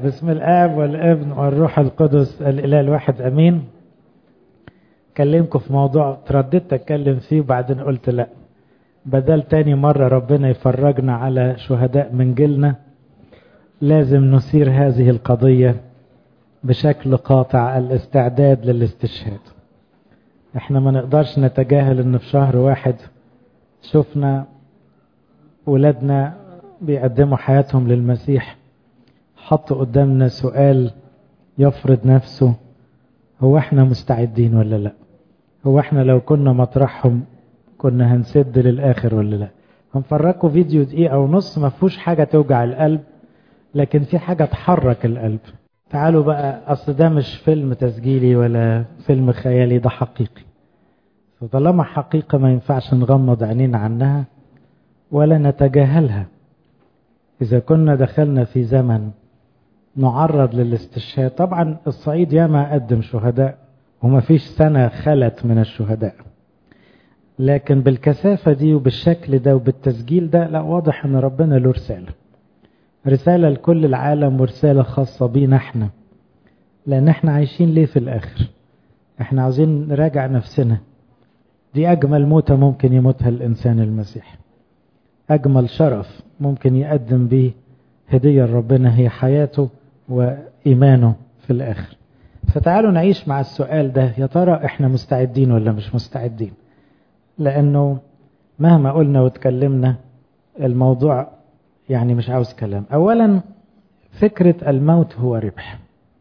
بسم الآب والابن والروح القدس الإله الواحد أمين كلمكم في موضوع ترددت أتكلم فيه وبعدين قلت لا بدل تاني مرة ربنا يفرجنا على شهداء من جيلنا لازم نثير هذه القضية بشكل قاطع الاستعداد للاستشهاد احنا ما نقدرش نتجاهل ان في شهر واحد شفنا ولادنا بيقدموا حياتهم للمسيح حطوا قدامنا سؤال يفرض نفسه هو احنا مستعدين ولا لا هو احنا لو كنا مطرحهم كنا هنسد للاخر ولا لا هنفرجكم فيديو دقيقة ونص ما فيهوش حاجة توجع القلب لكن في حاجة تحرك القلب تعالوا بقى اصل ده مش فيلم تسجيلي ولا فيلم خيالي ده حقيقي فطالما حقيقة ما ينفعش نغمض عينينا عنها ولا نتجاهلها إذا كنا دخلنا في زمن نعرض للاستشهاد طبعا الصعيد ياما قدم شهداء وما فيش سنة خلت من الشهداء لكن بالكثافة دي وبالشكل ده وبالتسجيل ده لا واضح ان ربنا له رسالة رسالة لكل العالم ورسالة خاصة بينا احنا لان احنا عايشين ليه في الاخر احنا عاوزين نراجع نفسنا دي اجمل موتة ممكن يموتها الانسان المسيحي اجمل شرف ممكن يقدم به هدية لربنا هي حياته وإيمانه في الآخر فتعالوا نعيش مع السؤال ده يا ترى احنا مستعدين ولا مش مستعدين لأنه مهما قلنا واتكلمنا الموضوع يعني مش عاوز كلام أولا فكرة الموت هو ربح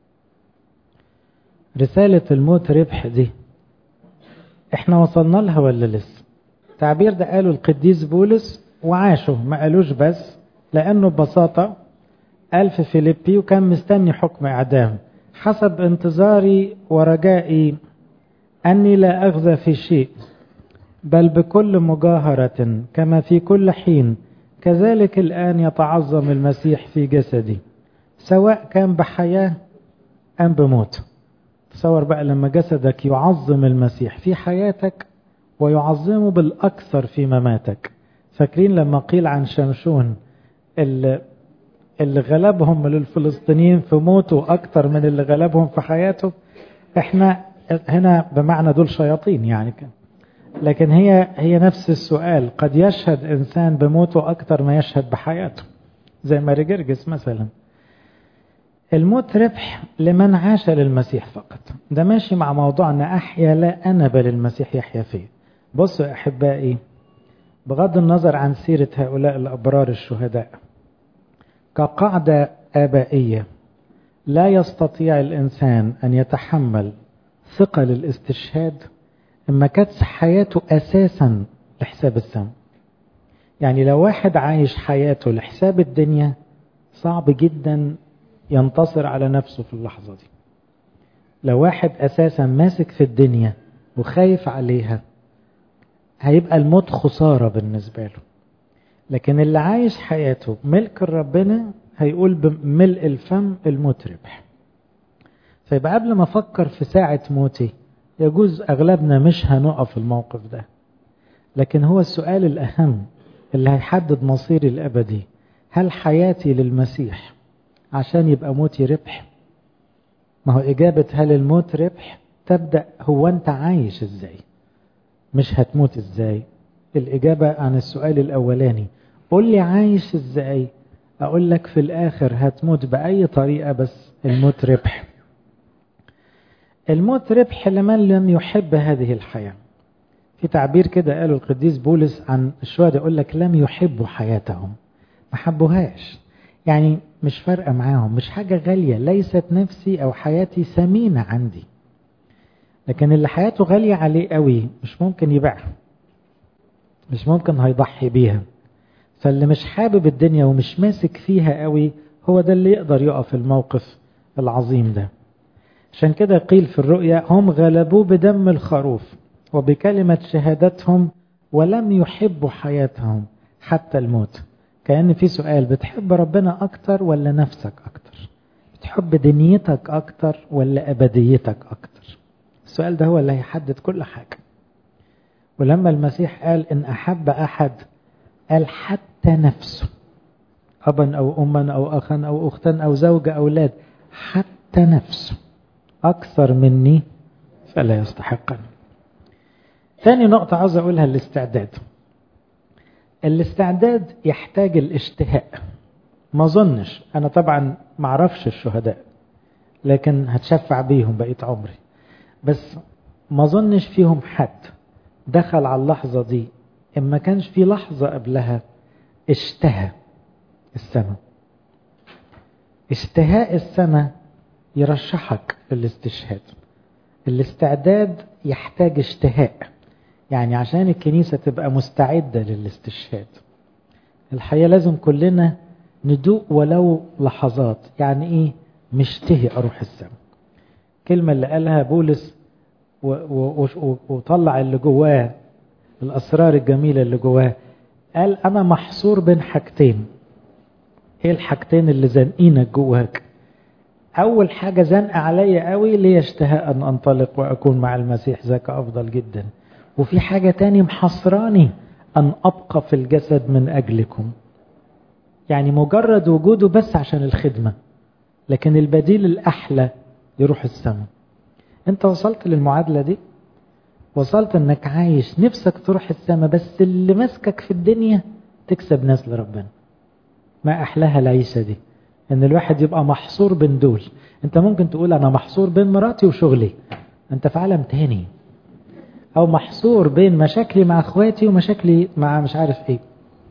رسالة الموت ربح دي احنا وصلنا لها ولا لسه التعبير ده قاله القديس بولس وعاشوا ما قالوش بس لأنه ببساطة قال في فيليبي وكان مستني حكم إعدام حسب انتظاري ورجائي أني لا أخذ في شيء بل بكل مجاهرة كما في كل حين كذلك الآن يتعظم المسيح في جسدي سواء كان بحياة أم بموت تصور بقى لما جسدك يعظم المسيح في حياتك ويعظمه بالأكثر في مماتك فاكرين لما قيل عن شمشون اللي, اللي غلبهم للفلسطينيين في موته أكتر من اللي غلبهم في حياته احنا هنا بمعنى دول شياطين يعني كان لكن هي هي نفس السؤال قد يشهد إنسان بموته أكتر ما يشهد بحياته زي ما رجرجس مثلا الموت ربح لمن عاش للمسيح فقط ده ماشي مع موضوعنا أحيا لا أنا بل المسيح يحيا فيه بصوا يا أحبائي بغض النظر عن سيرة هؤلاء الأبرار الشهداء كقاعدة آبائية لا يستطيع الإنسان أن يتحمل ثقل الاستشهاد إما كانت حياته أساسا لحساب السم يعني لو واحد عايش حياته لحساب الدنيا صعب جدا ينتصر على نفسه في اللحظة دي لو واحد أساسا ماسك في الدنيا وخايف عليها هيبقى الموت خسارة بالنسبة له لكن اللي عايش حياته ملك ربنا هيقول بملء الفم الموت ربح فيبقى قبل ما افكر في ساعة موتي يجوز اغلبنا مش هنقف الموقف ده لكن هو السؤال الاهم اللي هيحدد مصيري الابدي هل حياتي للمسيح عشان يبقى موتي ربح ما هو اجابة هل الموت ربح تبدأ هو انت عايش ازاي مش هتموت ازاي الإجابة عن السؤال الأولاني قول لي عايش ازاي أقول لك في الآخر هتموت بأي طريقة بس الموت ربح الموت ربح لمن لم يحب هذه الحياة في تعبير كده قاله القديس بولس عن الشهداء يقول لك لم يحبوا حياتهم ما حبوهاش يعني مش فارقة معاهم مش حاجة غالية ليست نفسي أو حياتي ثمينة عندي لكن اللي حياته غالية عليه قوي مش ممكن يبيعها مش ممكن هيضحي بيها فاللي مش حابب الدنيا ومش ماسك فيها قوي هو ده اللي يقدر يقف الموقف العظيم ده عشان كده قيل في الرؤيا هم غلبوه بدم الخروف وبكلمة شهادتهم ولم يحبوا حياتهم حتى الموت كأن في سؤال بتحب ربنا أكتر ولا نفسك أكتر بتحب دنيتك أكتر ولا أبديتك أكتر السؤال ده هو اللي هيحدد كل حاجة ولما المسيح قال إن أحب أحد قال حتى نفسه أبا أو أما أو أخا أو أختا أو زوجة أولاد حتى نفسه أكثر مني فلا يستحقني ثاني نقطة عاوز أقولها الاستعداد الاستعداد يحتاج الاشتهاء ما ظنش أنا طبعا ما اعرفش الشهداء لكن هتشفع بيهم بقيت عمري بس ما ظنش فيهم حد دخل على اللحظة دي إما كانش في لحظة قبلها اشتهى السماء اشتهاء السماء يرشحك للاستشهاد الاستعداد يحتاج اشتهاء يعني عشان الكنيسة تبقى مستعدة للاستشهاد الحقيقة لازم كلنا ندوق ولو لحظات يعني ايه مشتهي اروح السماء كلمة اللي قالها بولس وطلع اللي جواه الاسرار الجميلة اللي جواه قال انا محصور بين حاجتين ايه الحاجتين اللي زنقينك جواك اول حاجة زنقة عليا قوي لي اشتهاء ان انطلق واكون مع المسيح ذاك افضل جدا وفي حاجة تاني محصراني ان ابقى في الجسد من اجلكم يعني مجرد وجوده بس عشان الخدمة لكن البديل الأحلى يروح السماء انت وصلت للمعادلة دي وصلت انك عايش نفسك تروح السماء بس اللي ماسكك في الدنيا تكسب ناس لربنا ما أحلاها العيشة دي ان الواحد يبقى محصور بين دول انت ممكن تقول انا محصور بين مراتي وشغلي انت في عالم تاني او محصور بين مشاكلي مع اخواتي ومشاكلي مع مش عارف ايه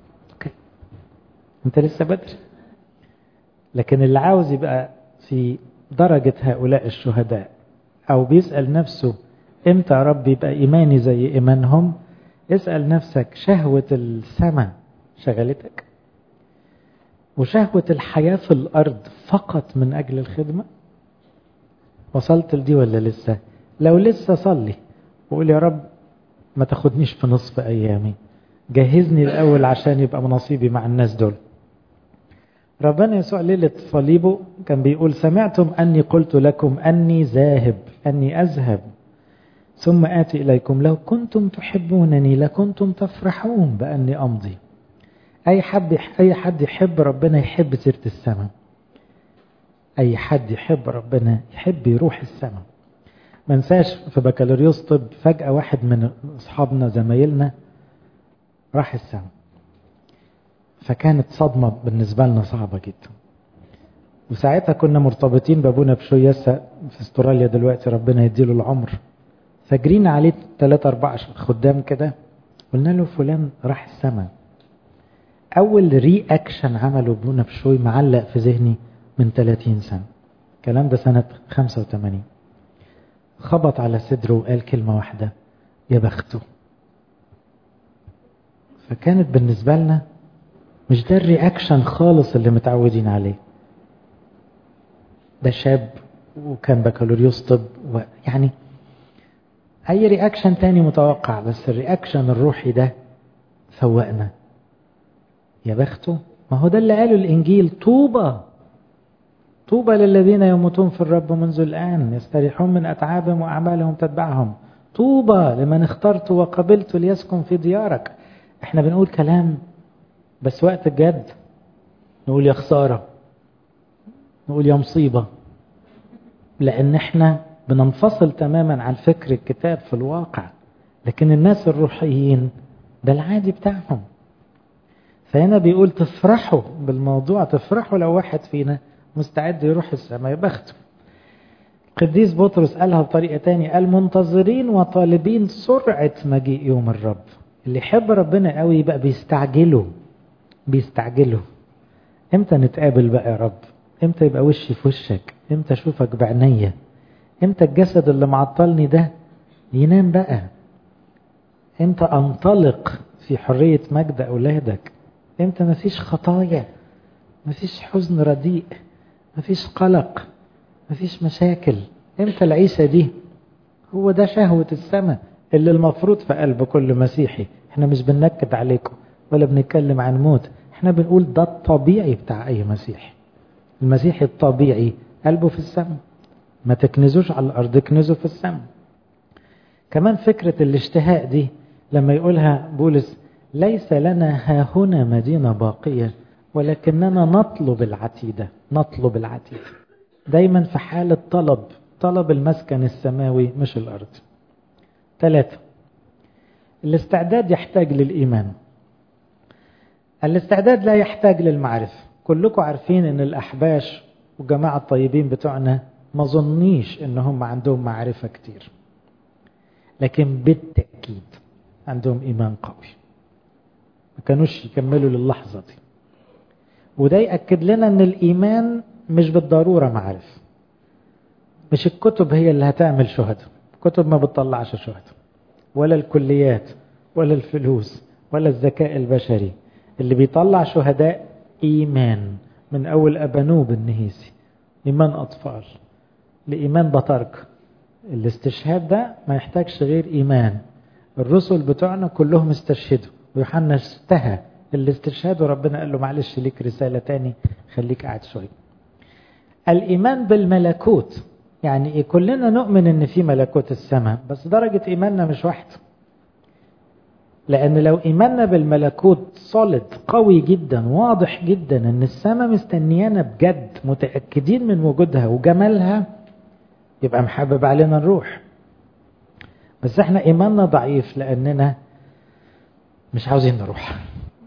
انت لسه بدري لكن اللي عاوز يبقى في درجة هؤلاء الشهداء او بيسأل نفسه امتى يا رب يبقى ايماني زي ايمانهم اسأل نفسك شهوة السماء شغلتك وشهوة الحياة في الارض فقط من اجل الخدمة وصلت لدي ولا لسه لو لسه صلي وقول يا رب ما تاخدنيش في نصف ايامي جهزني الاول عشان يبقى نصيبي مع الناس دول ربنا يسوع ليلة صليبه كان بيقول سمعتم أني قلت لكم أني ذاهب أني أذهب ثم آتي إليكم لو كنتم تحبونني لكنتم تفرحون بأني أمضي أي حد أي حد يحب ربنا يحب سيرة السماء أي حد يحب ربنا يحب يروح السماء ما نساش في بكالوريوس طب فجأة واحد من أصحابنا زمايلنا راح السماء فكانت صدمة بالنسبة لنا صعبة جدا وساعتها كنا مرتبطين بابونا بشويسة في استراليا دلوقتي ربنا يديله العمر فجرين عليه ثلاثة أربعة خدام كده قلنا له فلان راح السماء أول ري أكشن عمله ابونا بشوي معلق في ذهني من 30 سنة الكلام ده سنة 85 خبط على صدره وقال كلمة واحدة يا بخته فكانت بالنسبة لنا مش ده الرياكشن خالص اللي متعودين عليه ده شاب وكان بكالوريوس طب يعني اي رياكشن تاني متوقع بس الرياكشن الروحي ده فوقنا يا بخته ما هو ده اللي قاله الانجيل طوبى طوبى للذين يموتون في الرب منذ الان يستريحون من اتعابهم واعمالهم تتبعهم طوبى لمن اخترت وقبلت ليسكن في ديارك احنا بنقول كلام بس وقت الجد نقول يا خسارة نقول يا مصيبة لأن احنا بننفصل تماما عن فكر الكتاب في الواقع لكن الناس الروحيين ده العادي بتاعهم فهنا بيقول تفرحوا بالموضوع تفرحوا لو واحد فينا مستعد يروح السماء بخته قديس بطرس قالها بطريقة تانية قال منتظرين وطالبين سرعة مجيء يوم الرب اللي يحب ربنا قوي يبقى بيستعجله بيستعجلوا امتى نتقابل بقى يا رب امتى يبقى وشي في وشك امتى اشوفك بعينيا امتى الجسد اللي معطلني ده ينام بقى امتى انطلق في حرية مجد اولادك امتى مفيش خطايا مفيش حزن رديء مفيش قلق مفيش مشاكل امتى العيشة دي هو ده شهوة السماء اللي المفروض في قلب كل مسيحي احنا مش بننكد عليكم ولا بنتكلم عن موت احنا بنقول ده الطبيعي بتاع اي مسيحي المسيحي الطبيعي قلبه في السماء ما تكنزوش على الارض اكنزوا في السماء كمان فكرة الاشتهاء دي لما يقولها بولس ليس لنا ها هنا مدينة باقية ولكننا نطلب العتيدة نطلب العتيدة دايما في حالة طلب طلب المسكن السماوي مش الأرض ثلاثة الاستعداد يحتاج للإيمان الاستعداد لا يحتاج للمعرفة كلكم عارفين ان الأحباش والجماعة الطيبين بتوعنا ما ظنيش ان هم عندهم معرفة كتير لكن بالتأكيد عندهم إيمان قوي ما كانوش يكملوا للحظة دي وده يأكد لنا ان الإيمان مش بالضرورة معرفة مش الكتب هي اللي هتعمل شهداء الكتب ما بتطلعش شهداء ولا الكليات ولا الفلوس ولا الذكاء البشري اللي بيطلع شهداء إيمان من أول أبانوب النهيسي إيمان أطفال لإيمان بطاركة الاستشهاد ده ما يحتاجش غير إيمان الرسل بتوعنا كلهم استشهدوا ويوحنا استهى الاستشهاد وربنا قال له معلش ليك رسالة تاني خليك قاعد شوية الإيمان بالملكوت يعني إيه كلنا نؤمن إن في ملكوت السماء بس درجة إيماننا مش واحدة لأن لو إيماننا بالملكوت صلد قوي جدا واضح جدا إن السماء مستنيانا بجد متأكدين من وجودها وجمالها يبقى محبب علينا نروح بس احنا إيماننا ضعيف لأننا مش عاوزين نروح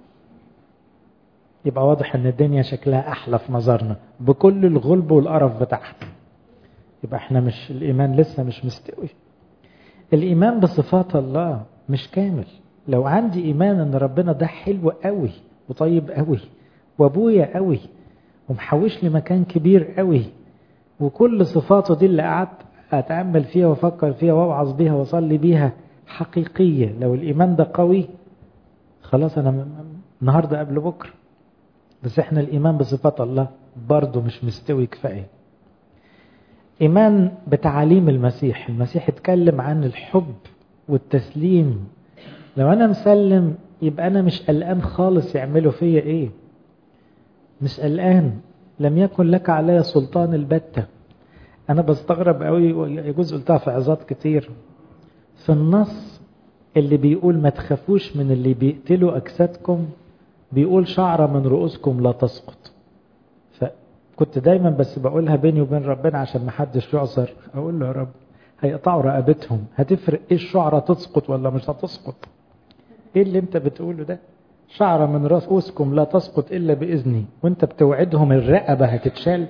يبقى واضح ان الدنيا شكلها احلى في نظرنا بكل الغلب والقرف بتاعها يبقى احنا مش الايمان لسه مش مستوي الايمان بصفات الله مش كامل لو عندي ايمان ان ربنا ده حلو قوي وطيب قوي وابويا قوي ومحوش لي مكان كبير قوي وكل صفاته دي اللي قعدت اتامل فيها وافكر فيها واوعظ بيها واصلي بيها حقيقيه لو الايمان ده قوي خلاص انا النهارده قبل بكره بس احنا الايمان بصفات الله برضه مش مستوي كفايه ايمان بتعاليم المسيح المسيح اتكلم عن الحب والتسليم لو انا مسلم يبقى انا مش قلقان خالص يعملوا فيا ايه مش قلقان لم يكن لك علي سلطان البتة انا بستغرب قوي يجوز قلتها في عظات كتير في النص اللي بيقول ما تخافوش من اللي بيقتلوا اجسادكم بيقول شعرة من رؤوسكم لا تسقط فكنت دايما بس بقولها بيني وبين ربنا عشان ما حدش يعذر اقول له يا رب هيقطعوا رقبتهم هتفرق ايه الشعرة تسقط ولا مش هتسقط ايه اللي انت بتقوله ده شعرة من رؤوسكم لا تسقط الا باذني وانت بتوعدهم الرقبة هتتشال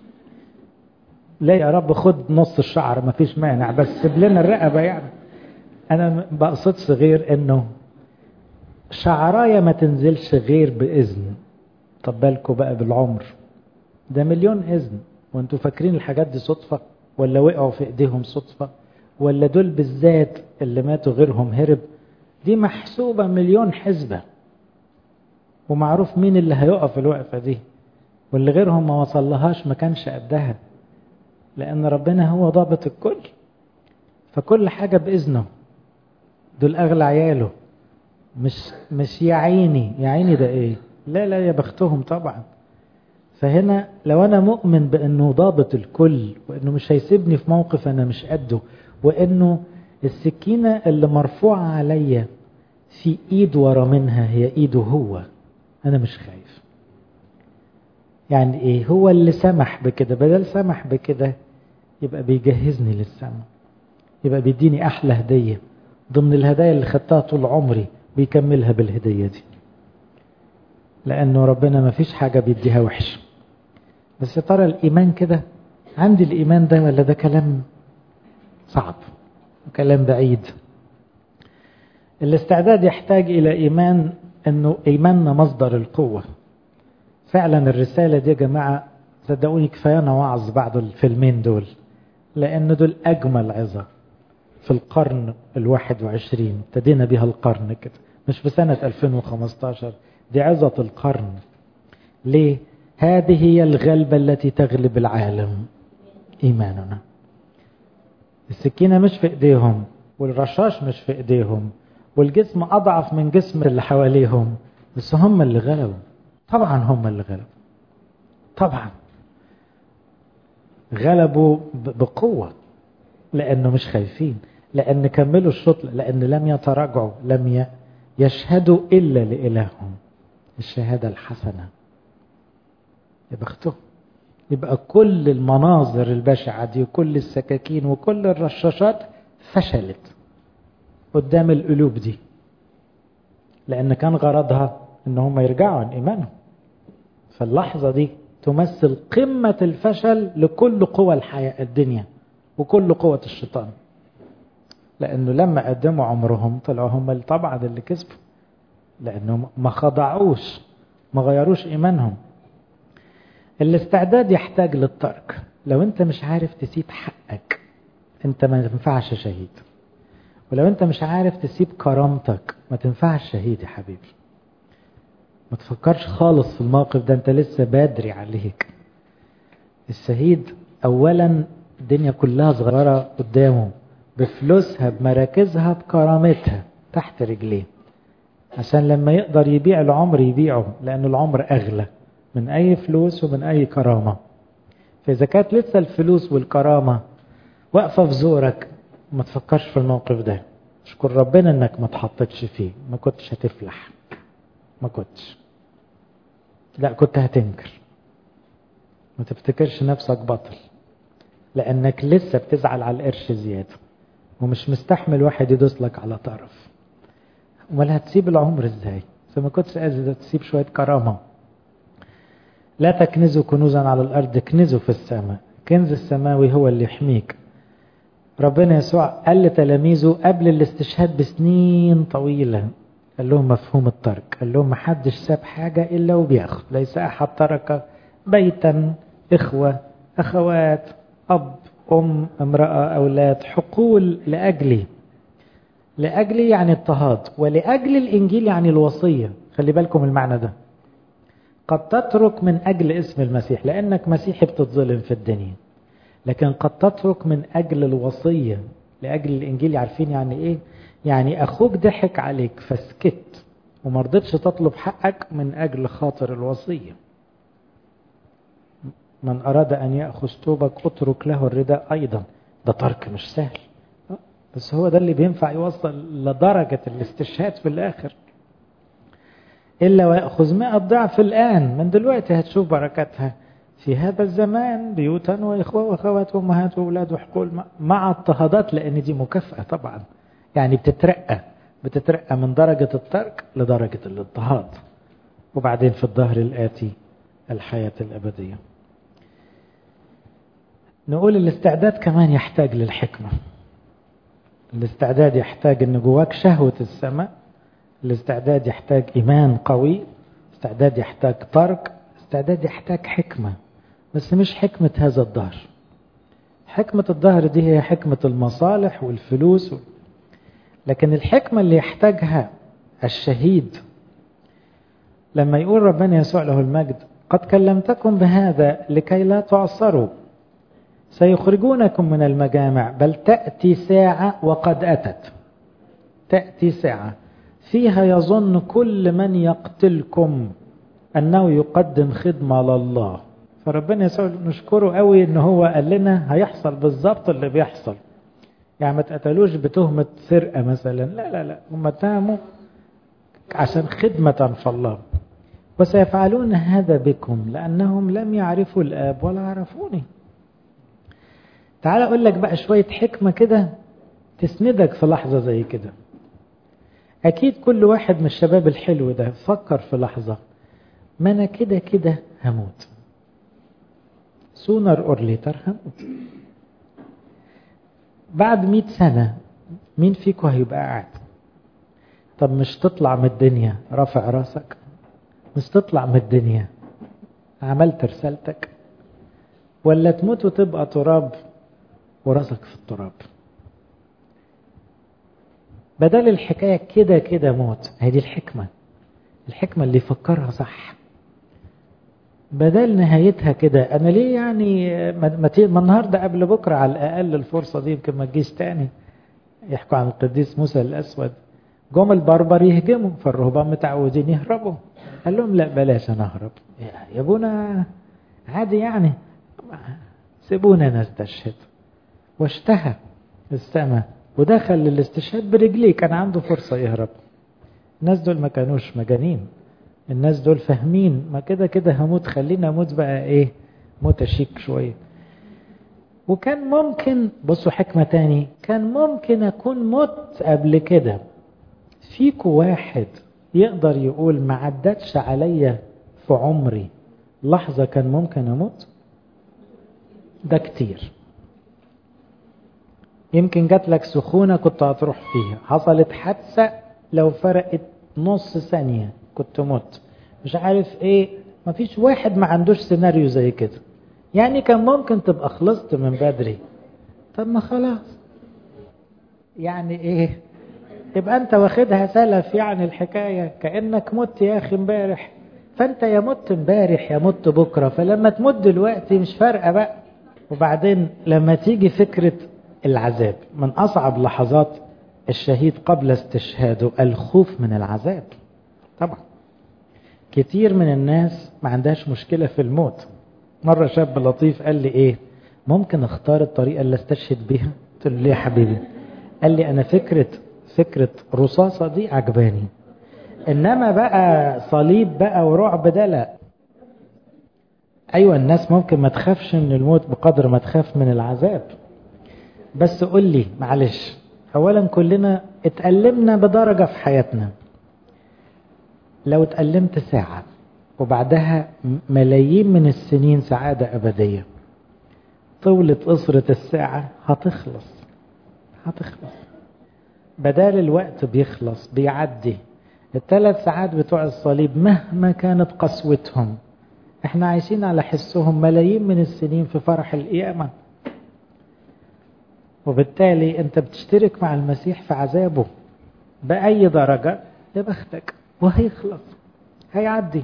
لا يا رب خد نص الشعر مفيش مانع بس سيب لنا الرقبة يعني انا ما بقصدش غير انه شعرايا ما تنزلش غير بإذن طب بالكوا بقى بالعمر ده مليون إذن وانتوا فاكرين الحاجات دي صدفة ولا وقعوا في ايديهم صدفة ولا دول بالذات اللي ماتوا غيرهم هرب دي محسوبة مليون حسبة ومعروف مين اللي هيقف الوقفة دي واللي غيرهم ما وصلهاش ما كانش قدها لأن ربنا هو ضابط الكل فكل حاجة بإذنه دول أغلى عياله مش مش يا عيني يا عيني ده ايه لا لا يا بختهم طبعا فهنا لو انا مؤمن بانه ضابط الكل وانه مش هيسيبني في موقف انا مش قده وانه السكينة اللي مرفوعة عليا في ايد ورا منها هي ايده هو انا مش خايف يعني ايه هو اللي سمح بكده بدل سمح بكده يبقى بيجهزني للسماء يبقى بيديني احلى هدية ضمن الهدايا اللي خدتها طول عمري بيكملها بالهدية دي لأنه ربنا ما فيش حاجة بيديها وحش بس يا ترى الإيمان كده عندي الإيمان ده ولا ده كلام صعب وكلام بعيد الاستعداد يحتاج إلى إيمان أنه إيماننا مصدر القوة فعلا الرسالة دي يا جماعة صدقوني كفايانا وعظ بعد الفيلمين دول لأن دول أجمل عظة في القرن الواحد وعشرين ابتدينا بها القرن كده مش في سنة 2015 دي عظة القرن ليه هذه هي الغلبة التي تغلب العالم إيماننا السكينة مش في إيديهم والرشاش مش في إيديهم والجسم أضعف من جسم اللي حواليهم بس هم اللي غلبوا طبعا هم اللي غلبوا طبعا غلبوا بقوة لأنه مش خايفين لأن كملوا الشوط لأن لم يتراجعوا لم يشهدوا إلا لإلههم الشهادة الحسنة يا بخته يبقى كل المناظر البشعة دي وكل السكاكين وكل الرشاشات فشلت قدام القلوب دي لأن كان غرضها إن هم يرجعوا عن إيمانهم فاللحظة دي تمثل قمة الفشل لكل قوى الحياة الدنيا وكل قوة الشيطان لأنه لما قدموا عمرهم طلعوا هم طبعا اللي كسبوا لأنهم ما خضعوش ما غيروش إيمانهم الاستعداد يحتاج للترك لو انت مش عارف تسيب حقك انت ما تنفعش شهيد ولو انت مش عارف تسيب كرامتك ما تنفعش شهيد يا حبيبي ما تفكرش خالص في الموقف ده انت لسه بدري عليك الشهيد اولا الدنيا كلها صغيرة قدامه بفلوسها بمراكزها بكرامتها تحت رجليه عشان لما يقدر يبيع العمر يبيعه لأن العمر أغلى من أي فلوس ومن أي كرامة فإذا كانت لسه الفلوس والكرامة واقفة في زورك ما تفكرش في الموقف ده اشكر ربنا انك ما تحطتش فيه ما كنتش هتفلح ما كنتش لا كنت هتنكر ما تفتكرش نفسك بطل لانك لسه بتزعل على القرش زياده ومش مستحمل واحد يدوس لك على طرف امال هتسيب العمر ازاي اذا ما كنتش قادر تسيب شويه كرامه لا تكنزوا كنوزا على الارض اكنزوا في السماء كنز السماوي هو اللي يحميك ربنا يسوع قال لتلاميذه قبل الاستشهاد بسنين طويلة قال لهم مفهوم الترك قال لهم محدش ساب حاجة إلا وبياخد ليس أحد ترك بيتا إخوة أخوات أب أم امرأة أولاد حقول لأجلي لأجلي يعني اضطهاد ولأجل الإنجيل يعني الوصية خلي بالكم المعنى ده قد تترك من أجل اسم المسيح لأنك مسيحي بتتظلم في الدنيا لكن قد تترك من أجل الوصية لأجل الإنجيل عارفين يعني إيه يعني أخوك ضحك عليك فسكت وما رضيتش تطلب حقك من أجل خاطر الوصية من أراد أن يأخذ توبك اترك له الرداء أيضا ده ترك مش سهل بس هو ده اللي بينفع يوصل لدرجة الاستشهاد في الآخر إلا ويأخذ مئة ضعف الآن من دلوقتي هتشوف بركاتها في هذا الزمان بيوتا وإخوة وأخوات وأمهات وأولاد وحقول مع اضطهادات لأن دي مكافأة طبعا يعني بتترقى بتترقى من درجة الترك لدرجة الاضطهاد وبعدين في الظهر الآتي الحياة الأبدية نقول الاستعداد كمان يحتاج للحكمة الاستعداد يحتاج ان جواك شهوة السماء الاستعداد يحتاج إيمان قوي استعداد يحتاج ترك استعداد يحتاج حكمة بس مش حكمة هذا الظهر حكمة الظهر دي هي حكمة المصالح والفلوس لكن الحكمة اللي يحتاجها الشهيد لما يقول ربنا يسوع له المجد قد كلمتكم بهذا لكي لا تعصروا سيخرجونكم من المجامع بل تأتي ساعة وقد أتت تأتي ساعة فيها يظن كل من يقتلكم أنه يقدم خدمة لله فربنا يسوع نشكره قوي ان هو قال لنا هيحصل بالظبط اللي بيحصل يعني ما تقتلوش بتهمة سرقة مثلا لا لا لا هم اتهموا عشان خدمة فالله وسيفعلون هذا بكم لأنهم لم يعرفوا الآب ولا عرفوني تعال أقول لك بقى شوية حكمة كده تسندك في لحظة زي كده أكيد كل واحد من الشباب الحلو ده فكر في لحظة ما أنا كده كده هموت sooner or later هموت بعد مئة سنة مين فيكم هيبقى قاعد طب مش تطلع من الدنيا رافع راسك مش تطلع من الدنيا عملت رسالتك ولا تموت وتبقى تراب وراسك في التراب بدل الحكاية كده كده موت هي دي الحكمة الحكمة اللي يفكرها صح بدل نهايتها كده انا ليه يعني ما, ما النهارده قبل بكره على الاقل الفرصه دي يمكن ما تجيش تاني يحكوا عن القديس موسى الاسود جم البربر يهجموا فالرهبان متعودين يهربوا قال لهم لا بلاش انا اهرب يا ابونا عادي يعني سيبونا نستشهد واشتهى السماء ودخل للاستشهاد برجليه كان عنده فرصه يهرب الناس دول ما كانوش مجانين الناس دول فاهمين ما كده كده هموت خلينا اموت بقى ايه موت شيك شوية وكان ممكن بصوا حكمة تاني كان ممكن اكون مت قبل كده فيكو واحد يقدر يقول ما عدتش عليا في عمري لحظة كان ممكن اموت ده كتير يمكن جات لك سخونة كنت هتروح فيها حصلت حادثة لو فرقت نص ثانية كنت مت مش عارف ايه مفيش واحد ما عندوش سيناريو زي كده يعني كان ممكن تبقى خلصت من بدري طب ما خلاص يعني ايه يبقى انت واخدها سلف يعني الحكاية كأنك مت يا اخي امبارح فانت يا مت امبارح يا مت بكرة فلما تموت دلوقتي مش فارقة بقى وبعدين لما تيجي فكرة العذاب من أصعب لحظات الشهيد قبل استشهاده الخوف من العذاب طبعا كتير من الناس ما عندهاش مشكلة في الموت مرة شاب لطيف قال لي ايه ممكن اختار الطريقة اللي استشهد بيها قلت له ليه يا حبيبي قال لي انا فكرة فكرة رصاصة دي عجباني انما بقى صليب بقى ورعب ده لا ايوه الناس ممكن ما تخافش من الموت بقدر ما تخاف من العذاب بس قول لي معلش اولا كلنا اتألمنا بدرجة في حياتنا لو اتألمت ساعة وبعدها ملايين من السنين سعادة أبدية طولة قصرة الساعة هتخلص هتخلص بدال الوقت بيخلص بيعدي الثلاث ساعات بتوع الصليب مهما كانت قسوتهم احنا عايشين على حسهم ملايين من السنين في فرح القيامة وبالتالي انت بتشترك مع المسيح في عذابه بأي درجة يا بختك وهيخلص هيعدي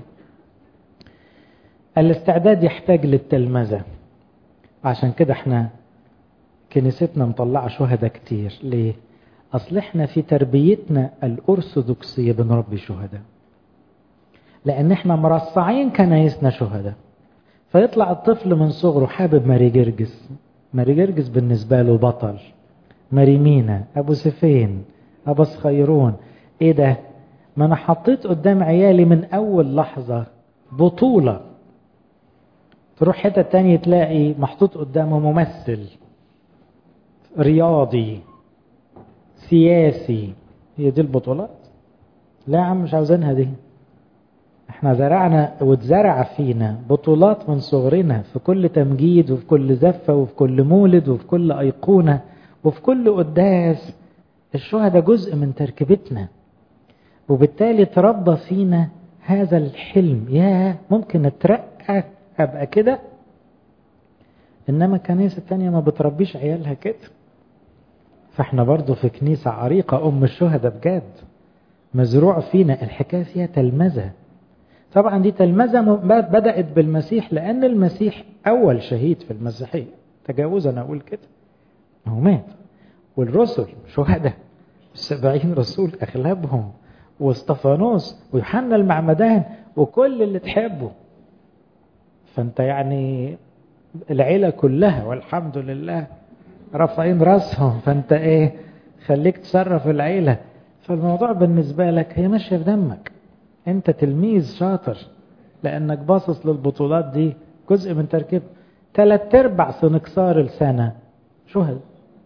الاستعداد يحتاج للتلمذة عشان كده احنا كنيستنا مطلعة شهداء كتير ليه اصل احنا في تربيتنا الارثوذكسية بنربي شهداء لان احنا مرصعين كنايسنا شهداء فيطلع الطفل من صغره حابب ماري جرجس ماري جرجس بالنسبة له بطل ماري مينا ابو سفين ابو خيرون ايه ده ما انا حطيت قدام عيالي من اول لحظة بطولة تروح حتة تانية تلاقي محطوط قدامه ممثل رياضي سياسي هي دي البطولات لا يا عم مش عاوزينها دي احنا زرعنا واتزرع فينا بطولات من صغرنا في كل تمجيد وفي كل زفة وفي كل مولد وفي كل أيقونة وفي كل قداس الشهداء جزء من تركيبتنا وبالتالي تربى فينا هذا الحلم يا ممكن اترقى ابقى كده انما الكنيسة التانية ما بتربيش عيالها كده فاحنا برضو في كنيسة عريقة ام الشهداء بجد مزروع فينا الحكاية فيها تلمذة طبعا دي تلمذة بدأت بالمسيح لأن المسيح أول شهيد في المسيحية تجاوزا أقول كده هو مات والرسل شهداء السبعين رسول أغلبهم واستفانوس ويوحنا المعمدان وكل اللي تحبه فانت يعني العيلة كلها والحمد لله رافعين راسهم فانت ايه خليك تصرف العيلة فالموضوع بالنسبة لك هي ماشية في دمك انت تلميذ شاطر لانك باصص للبطولات دي جزء من تركيب ثلاث ارباع سنكسار السنة شهد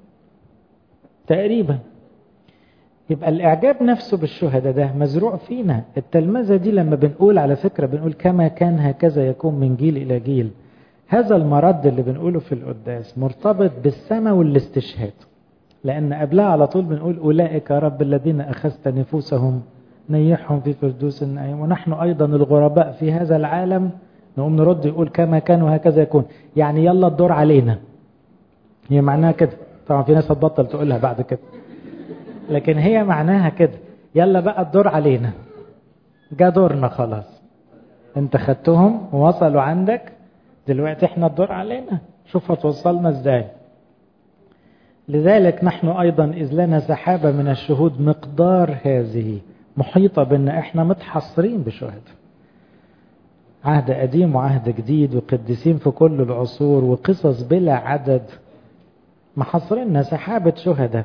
تقريبا يبقى الإعجاب نفسه بالشهداء ده مزروع فينا التلمذة دي لما بنقول على فكرة بنقول كما كان هكذا يكون من جيل إلى جيل هذا المرد اللي بنقوله في القداس مرتبط بالسماء والاستشهاد لأن قبلها على طول بنقول أولئك يا رب الذين أخذت نفوسهم نيحهم في فردوس النعيم ونحن أيضا الغرباء في هذا العالم نقوم نرد يقول كما كان وهكذا يكون يعني يلا الدور علينا هي معناها كده طبعا في ناس هتبطل تقولها بعد كده لكن هي معناها كده يلا بقى الدور علينا جا دورنا خلاص انت خدتهم ووصلوا عندك دلوقتي احنا الدور علينا شوف هتوصلنا ازاي لذلك نحن ايضا اذ لنا سحابة من الشهود مقدار هذه محيطة بان احنا متحصرين بشهداء عهد قديم وعهد جديد وقديسين في كل العصور وقصص بلا عدد محصرين سحابة شهداء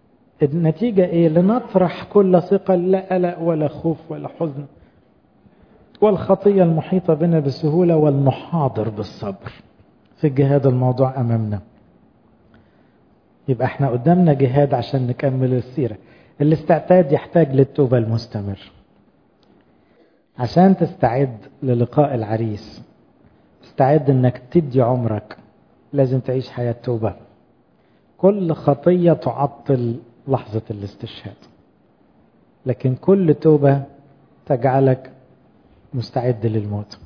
النتيجة ايه لنطرح كل ثقل لا قلق ولا خوف ولا حزن والخطية المحيطة بنا بسهولة والمحاضر بالصبر في الجهاد الموضوع أمامنا يبقى احنا قدامنا جهاد عشان نكمل السيرة الاستعداد يحتاج للتوبة المستمر عشان تستعد للقاء العريس استعد انك تدي عمرك لازم تعيش حياة توبة كل خطية تعطل لحظة الاستشهاد لكن كل توبة تجعلك مستعد للموت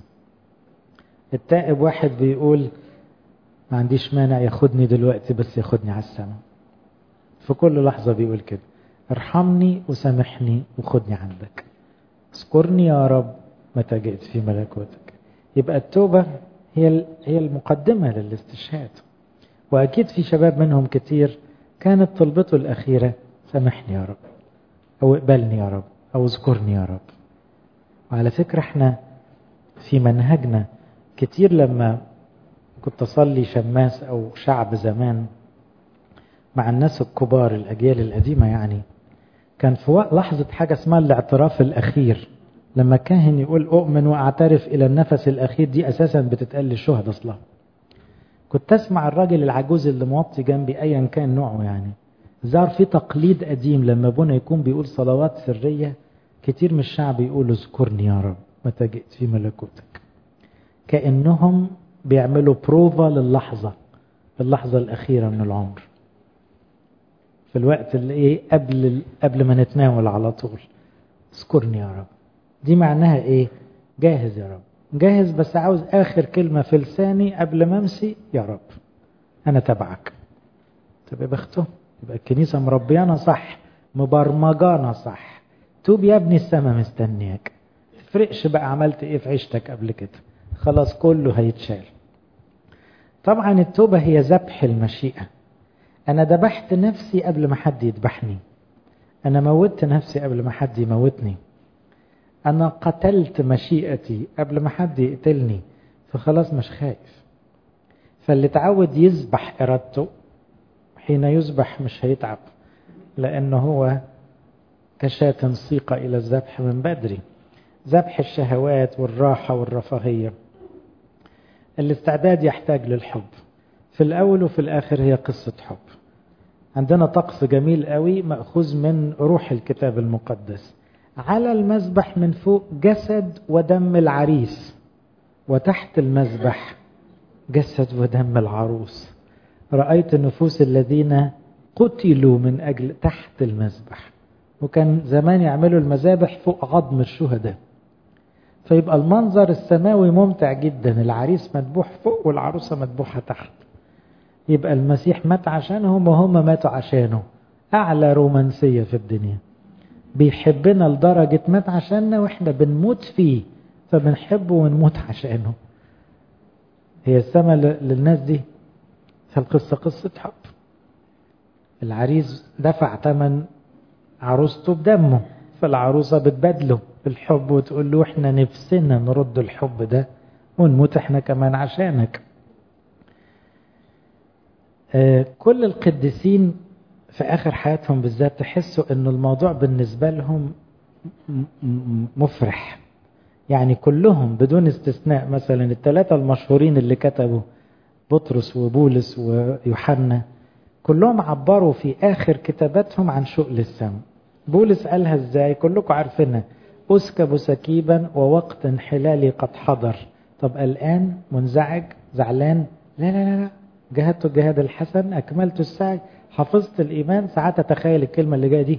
التائب واحد بيقول ما عنديش مانع ياخدني دلوقتي بس ياخدني على السماء في كل لحظة بيقول كده ارحمني وسامحني وخدني عندك اذكرني يا رب متى جئت في ملكوتك يبقى التوبة هي هي المقدمة للاستشهاد وأكيد في شباب منهم كتير كانت طلبته الأخيرة سامحني يا رب أو اقبلني يا رب أو اذكرني يا رب وعلى فكرة احنا في منهجنا كتير لما كنت أصلي شماس أو شعب زمان مع الناس الكبار الأجيال القديمة يعني كان في لحظة حاجة اسمها الاعتراف الأخير لما كاهن يقول أؤمن وأعترف إلى النفس الأخير دي أساسا بتتقال للشهد أصلا كنت أسمع الراجل العجوز اللي موطي جنبي أيا كان نوعه يعني ظهر في تقليد قديم لما ابونا يكون بيقول صلوات سرية كتير من الشعب يقول اذكرني يا رب متى جئت في ملكوتك كأنهم بيعملوا بروفا للحظة اللحظة الأخيرة من العمر في الوقت اللي ايه قبل قبل ما نتناول على طول اذكرني يا رب دي معناها ايه جاهز يا رب جاهز بس عاوز اخر كلمة في لساني قبل ما امسي يا رب انا تبعك طب يا بخته يبقى الكنيسة مربيانا صح مبرمجانا صح توب يا ابني السما مستنياك تفرقش بقى عملت ايه في عيشتك قبل كده خلاص كله هيتشال طبعا التوبة هي ذبح المشيئة أنا ذبحت نفسي قبل ما حد يذبحني أنا موتت نفسي قبل ما حد يموتني أنا قتلت مشيئتي قبل ما حد يقتلني فخلاص مش خايف فاللي تعود يذبح إرادته حين يذبح مش هيتعب لأنه هو كشاة سيق إلى الذبح من بدري ذبح الشهوات والراحة والرفاهية الاستعداد يحتاج للحب في الأول وفي الآخر هي قصة حب عندنا طقس جميل قوي مأخوذ من روح الكتاب المقدس على المذبح من فوق جسد ودم العريس وتحت المذبح جسد ودم العروس رأيت نفوس الذين قتلوا من أجل تحت المذبح وكان زمان يعملوا المذابح فوق عظم الشهداء فيبقى المنظر السماوي ممتع جدا العريس مذبوح فوق والعروسة مذبوحة تحت يبقى المسيح مات عشانهم وهم ماتوا عشانه أعلى رومانسية في الدنيا بيحبنا لدرجة مات عشاننا وإحنا بنموت فيه فبنحبه ونموت عشانه هي السماء للناس دي فالقصة قصة حب العريس دفع ثمن عروسته بدمه فالعروسة بتبادله بالحب وتقول له احنا نفسنا نرد الحب ده ونموت احنا كمان عشانك آه كل القديسين في آخر حياتهم بالذات تحسوا أن الموضوع بالنسبة لهم مفرح يعني كلهم بدون استثناء مثلا الثلاثة المشهورين اللي كتبوا بطرس وبولس ويوحنا كلهم عبروا في آخر كتاباتهم عن شؤل السماء بولس قالها ازاي كلكم عارفينها أسكب سكيبا ووقت انحلالي قد حضر طب الآن منزعج زعلان لا لا لا, لا. جهدت الجهاد الحسن أكملت السعي حفظت الإيمان ساعات أتخيل الكلمة اللي جاية دي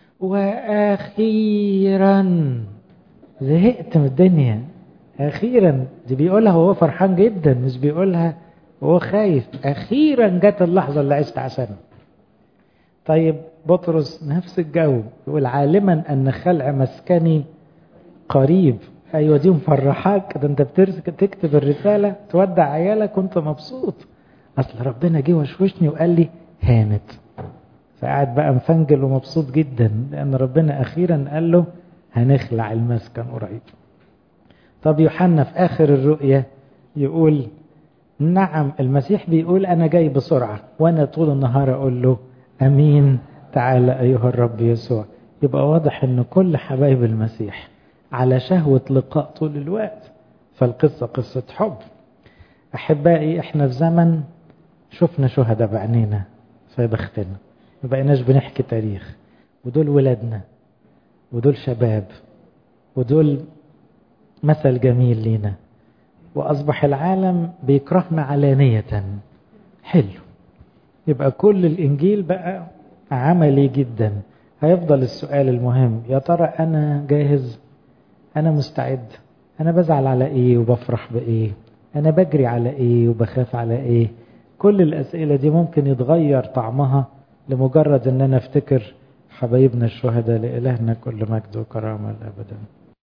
وأخيرا زهقت من الدنيا أخيرا دي بيقولها وهو فرحان جدا مش بيقولها وهو خايف أخيرا جت اللحظة اللي عشت عشانها طيب بطرس نفس الجو يقول عالما أن خلع مسكني قريب أيوة دي مفرحاك ده أنت بتكتب الرسالة تودع عيالك وأنت مبسوط أصل ربنا جه وشوشني وقال لي هانت فقعد بقى مفنجل ومبسوط جدا لأن ربنا أخيرا قال له هنخلع المسكن قريب طب يوحنا في آخر الرؤية يقول نعم المسيح بيقول أنا جاي بسرعة وأنا طول النهار أقول له أمين تعالى أيها الرب يسوع يبقى واضح أن كل حبايب المسيح على شهوة لقاء طول الوقت فالقصة قصة حب أحبائي إحنا في زمن شفنا شهداء بعينينا فيبختنا ما بقيناش بنحكي تاريخ ودول ولادنا ودول شباب ودول مثل جميل لينا وأصبح العالم بيكرهنا علانية حلو يبقى كل الإنجيل بقى عملي جدا هيفضل السؤال المهم يا ترى أنا جاهز أنا مستعد أنا بزعل على إيه وبفرح بإيه أنا بجري على إيه وبخاف على إيه كل الأسئلة دي ممكن يتغير طعمها لمجرد أن أنا أفتكر حبايبنا الشهداء لإلهنا كل مجد وكرامة الأبدا